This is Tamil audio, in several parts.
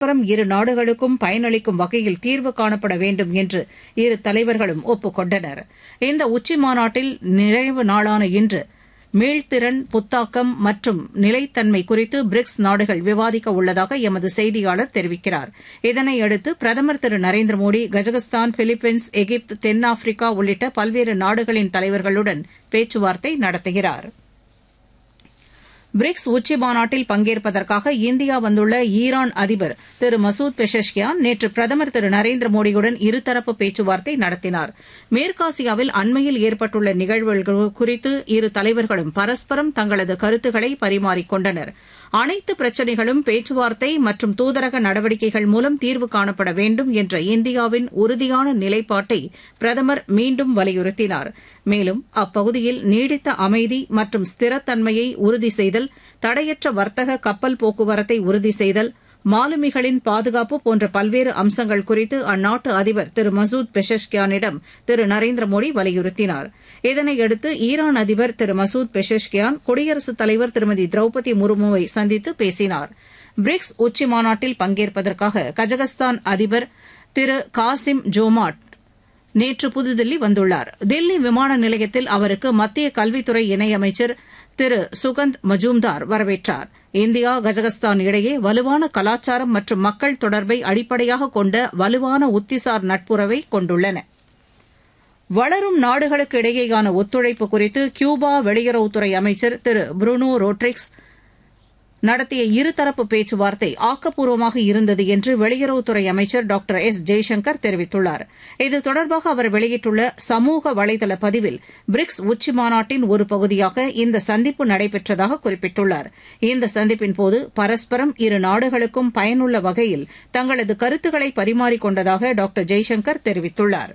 பரஸ்பரம் இரு நாடுகளுக்கும் பயனளிக்கும் வகையில் தீர்வு காணப்பட வேண்டும் என்று இரு தலைவர்களும் ஒப்புக் கொண்டனர் இந்த உச்சிமாநாட்டில் நிறைவு நாளான இன்று மீள்திறன் புத்தாக்கம் மற்றும் நிலைத்தன்மை குறித்து பிரிக்ஸ் நாடுகள் விவாதிக்க உள்ளதாக எமது செய்தியாளர் தெரிவிக்கிறார் இதனையடுத்து பிரதமர் Thiru Narendra Modi Kazakhstan Philippines Egypt தென்னாப்பிரிக்கா உள்ளிட்ட பல்வேறு நாடுகளின் தலைவர்களுடன் பேச்சுவார்த்தை நடத்துகிறாா் பிரிக்ஸ் உச்சிமாநாட்டில் பங்கேற்பதற்காக இந்தியா வந்துள்ள ஈரான் அதிபர் திரு மசூத் பெஷஷ்கியான் நேற்று பிரதமர் திரு நரேந்திர மோடியுடன் இருதரப்பு பேச்சுவார்த்தை நடத்தினார் மேற்காசியாவில் அண்மையில் ஏற்பட்டுள்ள நிகழ்வுகள் குறித்து இரு தலைவர்களும் பரஸ்பரம் தங்களது கருத்துக்களை பரிமாறிக் கொண்டனர் அனைத்து பிரச்சினைகளும் பேச்சுவார்த்தை மற்றும் தூதரக நடவடிக்கைகள் மூலம் தீர்வு காணப்பட வேண்டும் என்ற இந்தியாவின் உறுதியான நிலைப்பாட்டை பிரதமர் மீண்டும் வலியுறுத்தினார் மேலும் அப்பகுதியில் நீடித்த அமைதி மற்றும் ஸ்திரத்தன்மையை உறுதி செய்தல் தடையற்ற வர்த்தக கப்பல் போக்குவரத்தை உறுதி செய்தல் மாலுமிகளின் பாதுகாப்பு போன்ற பல்வேறு அம்சங்கள் குறித்து அந்நாட்டு அதிபர் திரு மசூத் பெஷஷ்கியானிடம் திரு நரேந்திர மோடி வலியுறுத்தினார் இதனையடுத்து ஈரான் அதிபர் திரு மசூத் பெஷஷ்கியான் குடியரசுத் தலைவர் திருமதி திரௌபதி முர்முவை சந்தித்து பேசினார் பிரிக்ஸ் உச்சிமாநாட்டில் பங்கேற்பதற்காக கஜகஸ்தான் அதிபர் திரு காசிம் ஜோமாட் நேற்று புதுதில்லி வந்துள்ளார் தில்லி விமான நிலையத்தில் அவருக்கு மத்திய கல்வித்துறை இணையமைச்சர் திரு சுகந்த் மஜூம்தார் வரவேற்றார் இந்தியா கஜகஸ்தான் இடையே வலுவான கலாச்சாரம் மற்றும் மக்கள் தொடர்பை அடிப்படையாக கொண்ட வலுவான உத்திசார் நட்புறவை கொண்டுள்ளன வளரும் நாடுகளுக்கு இடையேயான ஒத்துழைப்பு குறித்து கியூபா வெளியுறவுத்துறை அமைச்சர் திரு புருனோ ரோட்ரிக்ஸ் நடத்திய இருதரப்பு பேச்சுவார்த்தை ஆக்கப்பூர்வமாக இருந்தது என்று வெளியுறவுத்துறை அமைச்சர் டாக்டர் எஸ் ஜெய்சங்கர் தெரிவித்துள்ளார் இது தொடர்பாக அவர் வெளியிட்டுள்ள சமூக வலைதள பதிவில் பிரிக்ஸ் உச்சி மாநாட்டின் ஒரு பகுதியாக இந்த சந்திப்பு நடைபெற்றதாக குறிப்பிட்டுள்ளார் இந்த சந்திப்பின்போது பரஸ்பரம் இரு நாடுகளுக்கும் பயனுள்ள வகையில் தங்களது கருத்துக்களை பரிமாறிக் கொண்டதாக டாக்டர் ஜெய்சங்கர் தெரிவித்துள்ளாா்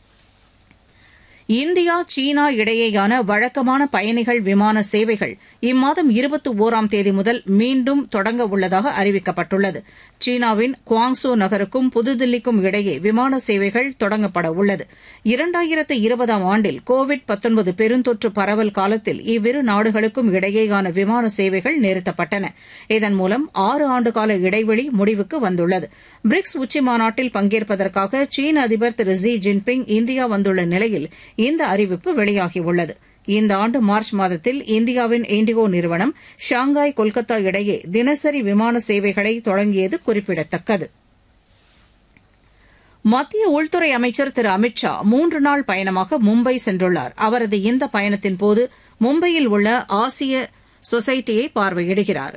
இந்தியா சீனா இடையேயான வழக்கமான பயணிகள் விமான சேவைகள் இம்மாதம் இருபத்தி ஒராம் தேதி முதல் மீண்டும் தொடங்க உள்ளதாக அறிவிக்கப்பட்டுள்ளது சீனாவின் குவாங்சோ நகருக்கும் புதுதில்லிக்கும் இடையே விமான சேவைகள் தொடங்கப்பட உள்ளது இரண்டாயிரத்து இருபதாம் ஆண்டில் கோவிட் பெருந்தொற்று பரவல் காலத்தில் இவ்விரு நாடுகளுக்கும் இடையேயான விமான சேவைகள் நிறுத்தப்பட்டன இதன் மூலம் ஆறு ஆண்டுகால இடைவெளி முடிவுக்கு வந்துள்ளது பிரிக்ஸ் உச்சிமாநாட்டில் பங்கேற்பதற்காக சீன அதிபர் திரு ஜி ஜின்பிங் இந்தியா வந்துள்ள நிலையில் இந்த அறிவிப்பு வெளியாகியுள்ளது இந்த ஆண்டு மார்ச் மாதத்தில் இந்தியாவின் இண்டிகோ நிறுவனம் ஷாங்காய் கொல்கத்தா இடையே தினசரி விமான சேவைகளை தொடங்கியது குறிப்பிடத்தக்கது மத்திய உள்துறை அமைச்சர் திரு அமித் ஷா மூன்று நாள் பயணமாக மும்பை சென்றுள்ளார் அவரது இந்த பயணத்தின்போது மும்பையில் உள்ள ஆசிய சொசைட்டியை பார்வையிடுகிறார்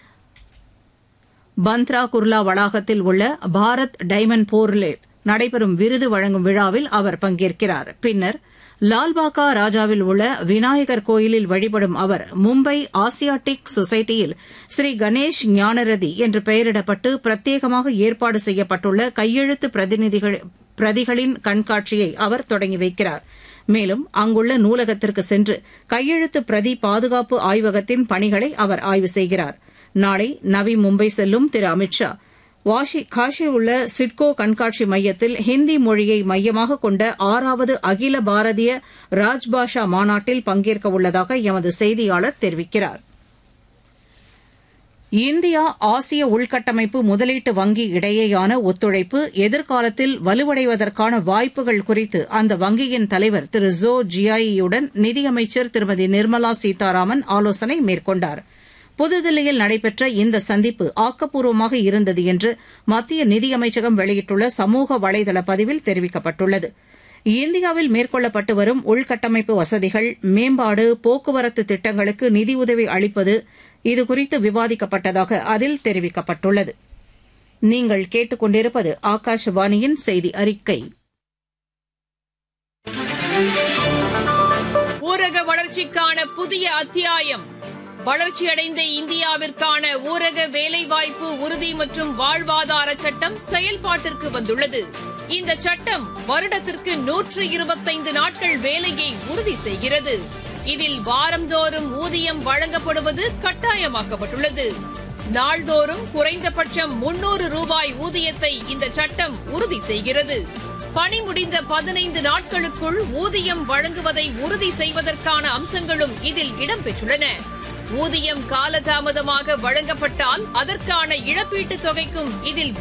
பந்த்ரா குர்லா வளாகத்தில் உள்ள பாரத் டைமண்ட் போர்லே நடைபெறும் விருது வழங்கும் விழாவில் அவர் பங்கேற்கிறார் பின்னர் லால்பாக்கா ராஜாவில் உள்ள விநாயகர் கோயிலில் வழிபடும் அவர் மும்பை ஆசியாட்டிக் சொசைட்டியில் ஸ்ரீ கணேஷ் ஞானரதி என்று பெயரிடப்பட்டு பிரத்யேகமாக ஏற்பாடு செய்யப்பட்டுள்ள கையெழுத்து பிரதிநிதிகள் பிரதிகளின் கண்காட்சியை அவர் தொடங்கி வைக்கிறார் மேலும் அங்குள்ள நூலகத்திற்கு சென்று கையெழுத்து பிரதி பாதுகாப்பு ஆய்வகத்தின் பணிகளை அவர் ஆய்வு செய்கிறார் நாளை நவி மும்பை செல்லும் திரு அமித் ஷா வாஷி காஷி உள்ள சிட்கோ கண்காட்சி மையத்தில் ஹிந்தி மொழியை மையமாக கொண்ட ஆறாவது அகில பாரதிய ராஜ்பாஷா மாநாட்டில் பங்கேற்க உள்ளதாக எமது செய்தியாளர் தெரிவிக்கிறார் இந்தியா ஆசிய உள்கட்டமைப்பு முதலீட்டு வங்கி இடையேயான ஒத்துழைப்பு எதிர்காலத்தில் வலுவடைவதற்கான வாய்ப்புகள் குறித்து அந்த வங்கியின் தலைவர் திரு ஜோ ஜியாயியுடன் நிதியமைச்சர் திருமதி நிர்மலா சீதாராமன் ஆலோசனை மேற்கொண்டாா் புதுதில்லியில் நடைபெற்ற இந்த சந்திப்பு ஆக்கப்பூர்வமாக இருந்தது என்று மத்திய நிதியமைச்சகம் வெளியிட்டுள்ள சமூக வலைதள பதிவில் தெரிவிக்கப்பட்டுள்ளது இந்தியாவில் மேற்கொள்ளப்பட்டு வரும் உள்கட்டமைப்பு வசதிகள் மேம்பாடு போக்குவரத்து திட்டங்களுக்கு நிதியுதவி அளிப்பது இதுகுறித்து விவாதிக்கப்பட்டதாக அதில் தெரிவிக்கப்பட்டுள்ளது நீங்கள் கேட்டுக்கொண்டிருப்பது ஆகாஷவாணியின் செய்தி அறிக்கை ஊரக வளர்ச்சிக்கான புதிய அத்தியாயம் வளர்ச்சியடைந்த இந்தியாவிற்கான ஊரக வேலைவாய்ப்பு உறுதி மற்றும் வாழ்வாதார சட்டம் செயல்பாட்டிற்கு வந்துள்ளது இந்த சட்டம் வருடத்திற்கு நூற்று இருபத்தைந்து நாட்கள் வேலையை உறுதி செய்கிறது இதில் வாரந்தோறும் ஊதியம் வழங்கப்படுவது கட்டாயமாக்கப்பட்டுள்ளது நாள்தோறும் குறைந்தபட்சம் முன்னூறு ரூபாய் ஊதியத்தை இந்த சட்டம் உறுதி செய்கிறது பணி முடிந்த பதினைந்து நாட்களுக்குள் ஊதியம் வழங்குவதை உறுதி செய்வதற்கான அம்சங்களும் இதில் இடம்பெற்றுள்ளன ஊதியம் காலதாமதமாக வழங்கப்பட்டால் அதற்கான இழப்பீட்டுத் தொகைக்கும் இதில்